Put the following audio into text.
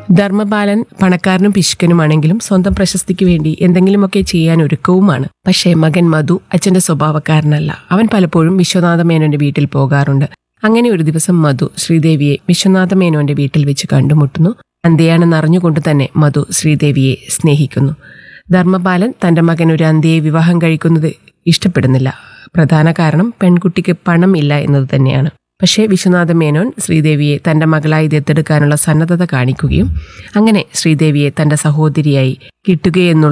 ധർമ്മപാലൻ പണക്കാരനും പിശുക്കനുമാണെങ്കിലും സ്വന്തം പ്രശസ്തിക്ക് വേണ്ടി എന്തെങ്കിലുമൊക്കെ ചെയ്യാൻ ഒരുക്കവുമാണ് പക്ഷേ മകൻ മധു അച്ഛന്റെ സ്വഭാവക്കാരനല്ല അവൻ പലപ്പോഴും വിശ്വനാഥ മേനോന്റെ വീട്ടിൽ പോകാറുണ്ട് അങ്ങനെ ഒരു ദിവസം മധു ശ്രീദേവിയെ വിശ്വനാഥ മേനോന്റെ വീട്ടിൽ വെച്ച് കണ്ടുമുട്ടുന്നു അന്ത്യയാണെന്ന് അറിഞ്ഞുകൊണ്ട് തന്നെ മധു ശ്രീദേവിയെ സ്നേഹിക്കുന്നു ധർമ്മപാലൻ തന്റെ മകൻ ഒരു അന്ത്യയെ വിവാഹം കഴിക്കുന്നത് ഇഷ്ടപ്പെടുന്നില്ല പ്രധാന കാരണം പെൺകുട്ടിക്ക് പണം ഇല്ല എന്നത് തന്നെയാണ് പക്ഷേ വിശ്വനാഥ മേനോൻ ശ്രീദേവിയെ തന്റെ മകളായി ദത്തെടുക്കാനുള്ള സന്നദ്ധത കാണിക്കുകയും അങ്ങനെ ശ്രീദേവിയെ തന്റെ സഹോദരിയായി കിട്ടുകയെന്നുള്ള